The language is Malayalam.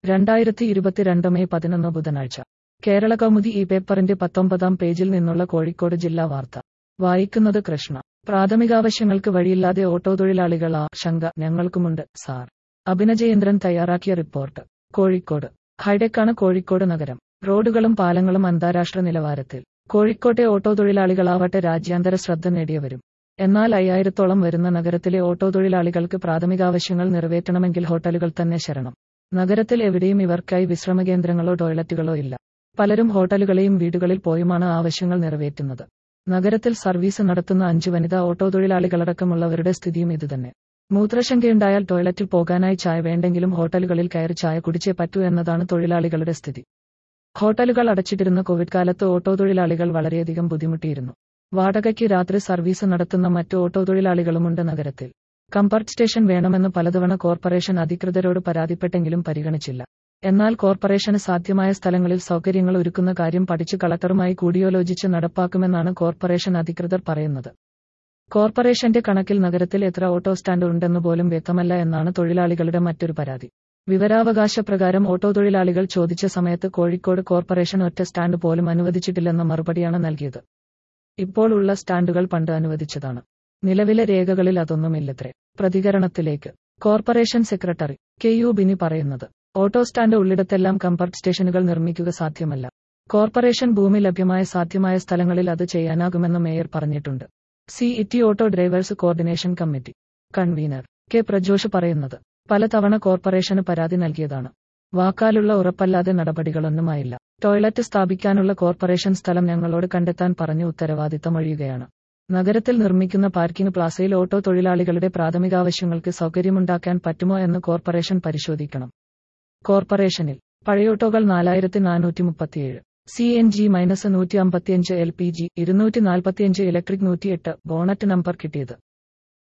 രണ്ടായിരത്തി ഇരുപത്തിരണ്ട് മെയ് പതിനൊന്ന് ബുധനാഴ്ച കേരള കൗമുദി ഈ പേപ്പറിന്റെ പത്തൊമ്പതാം പേജിൽ നിന്നുള്ള കോഴിക്കോട് ജില്ലാ വാർത്ത വായിക്കുന്നത് കൃഷ്ണ പ്രാഥമികാവശ്യങ്ങൾക്ക് വഴിയില്ലാതെ ഓട്ടോ തൊഴിലാളികൾ ആശങ്ക ഞങ്ങൾക്കുമുണ്ട് സാർ അഭിനജയേന്ദ്രൻ തയ്യാറാക്കിയ റിപ്പോർട്ട് കോഴിക്കോട് ഹൈടെക്കാണ് കോഴിക്കോട് നഗരം റോഡുകളും പാലങ്ങളും അന്താരാഷ്ട്ര നിലവാരത്തിൽ കോഴിക്കോട്ടെ ഓട്ടോ തൊഴിലാളികളാവട്ടെ രാജ്യാന്തര ശ്രദ്ധ നേടിയവരും എന്നാൽ അയ്യായിരത്തോളം വരുന്ന നഗരത്തിലെ ഓട്ടോ തൊഴിലാളികൾക്ക് പ്രാഥമികാവശ്യങ്ങൾ നിറവേറ്റണമെങ്കിൽ ഹോട്ടലുകൾ തന്നെ ശരണം നഗരത്തിൽ എവിടെയും ഇവർക്കായി വിശ്രമകേന്ദ്രങ്ങളോ ടോയ്ലറ്റുകളോ ഇല്ല പലരും ഹോട്ടലുകളെയും വീടുകളിൽ പോയുമാണ് ആവശ്യങ്ങൾ നിറവേറ്റുന്നത് നഗരത്തിൽ സർവീസ് നടത്തുന്ന അഞ്ച് വനിതാ ഓട്ടോ തൊഴിലാളികളടക്കമുള്ളവരുടെ സ്ഥിതിയും ഇതുതന്നെ മൂത്രശങ്കയുണ്ടായാൽ ടോയ്ലറ്റിൽ പോകാനായി ചായ വേണ്ടെങ്കിലും ഹോട്ടലുകളിൽ കയറി ചായ കുടിച്ചേ പറ്റൂ എന്നതാണ് തൊഴിലാളികളുടെ സ്ഥിതി ഹോട്ടലുകൾ അടച്ചിട്ടിരുന്ന കോവിഡ് കാലത്ത് ഓട്ടോ തൊഴിലാളികൾ വളരെയധികം ബുദ്ധിമുട്ടിയിരുന്നു വാടകയ്ക്ക് രാത്രി സർവീസ് നടത്തുന്ന മറ്റു ഓട്ടോ തൊഴിലാളികളുമുണ്ട് നഗരത്തിൽ കംഫർട്ട് സ്റ്റേഷൻ വേണമെന്ന് പലതവണ കോർപ്പറേഷൻ അധികൃതരോട് പരാതിപ്പെട്ടെങ്കിലും പരിഗണിച്ചില്ല എന്നാൽ കോർപ്പറേഷന് സാധ്യമായ സ്ഥലങ്ങളിൽ സൗകര്യങ്ങൾ ഒരുക്കുന്ന കാര്യം പഠിച്ച് കളക്ടറുമായി കൂടിയോലോചിച്ച് നടപ്പാക്കുമെന്നാണ് കോർപ്പറേഷൻ അധികൃതർ പറയുന്നത് കോർപ്പറേഷന്റെ കണക്കിൽ നഗരത്തിൽ എത്ര ഓട്ടോ സ്റ്റാൻഡ് ഉണ്ടെന്ന് പോലും വ്യക്തമല്ല എന്നാണ് തൊഴിലാളികളുടെ മറ്റൊരു പരാതി വിവരാവകാശ പ്രകാരം ഓട്ടോ തൊഴിലാളികൾ ചോദിച്ച സമയത്ത് കോഴിക്കോട് കോർപ്പറേഷൻ ഒറ്റ സ്റ്റാൻഡ് പോലും അനുവദിച്ചിട്ടില്ലെന്ന മറുപടിയാണ് നൽകിയത് ഇപ്പോൾ ഉള്ള സ്റ്റാൻഡുകൾ പണ്ട് അനുവദിച്ചതാണ് നിലവിലെ രേഖകളിൽ അതൊന്നുമില്ലത്രേ പ്രതികരണത്തിലേക്ക് corporation secretary K U Bini പറയുന്നത് ഓട്ടോ സ്റ്റാൻഡ് ഉള്ളിടത്തെല്ലാം കംഫർട്ട് സ്റ്റേഷനുകൾ നിർമ്മിക്കുക സാധ്യമല്ല കോർപ്പറേഷൻ ഭൂമി ലഭ്യമായ സാധ്യമായ സ്ഥലങ്ങളിൽ അത് ചെയ്യാനാകുമെന്ന് മേയർ പറഞ്ഞിട്ടുണ്ട് CITU auto drivers coordination committee convener K Prajosh പറയുന്നത് പലതവണ കോർപ്പറേഷന് പരാതി നൽകിയതാണ് വാക്കാലുള്ള ഉറപ്പല്ലാതെ നടപടികളൊന്നുമായില്ല ടോയ്ലറ്റ് സ്ഥാപിക്കാനുള്ള കോർപ്പറേഷൻ സ്ഥലം ഞങ്ങളോട് കണ്ടെത്താൻ പറഞ്ഞു ഉത്തരവാദിത്തമൊഴിയുകയാണ് നഗരത്തിൽ നിർമ്മിക്കുന്ന പാർക്കിംഗ് പ്ലാസയിൽ ഓട്ടോ തൊഴിലാളികളുടെ പ്രാഥമികാവശ്യങ്ങൾക്ക് സൗകര്യമുണ്ടാക്കാൻ പറ്റുമോ എന്ന് കോർപ്പറേഷൻ പരിശോധിക്കണം കോർപ്പറേഷനിൽ പഴയോട്ടോകൾ നാലായിരത്തി നാനൂറ്റി മുപ്പത്തിയേഴ് സി എൻ ജി മൈനസ് നൂറ്റി അമ്പത്തിയഞ്ച് എൽ പി ജി ഇരുന്നൂറ്റി നാൽപ്പത്തിയഞ്ച് ഇലക്ട്രിക് നൂറ്റിയെട്ട് ബോണറ്റ് നമ്പർ കിട്ടിയത്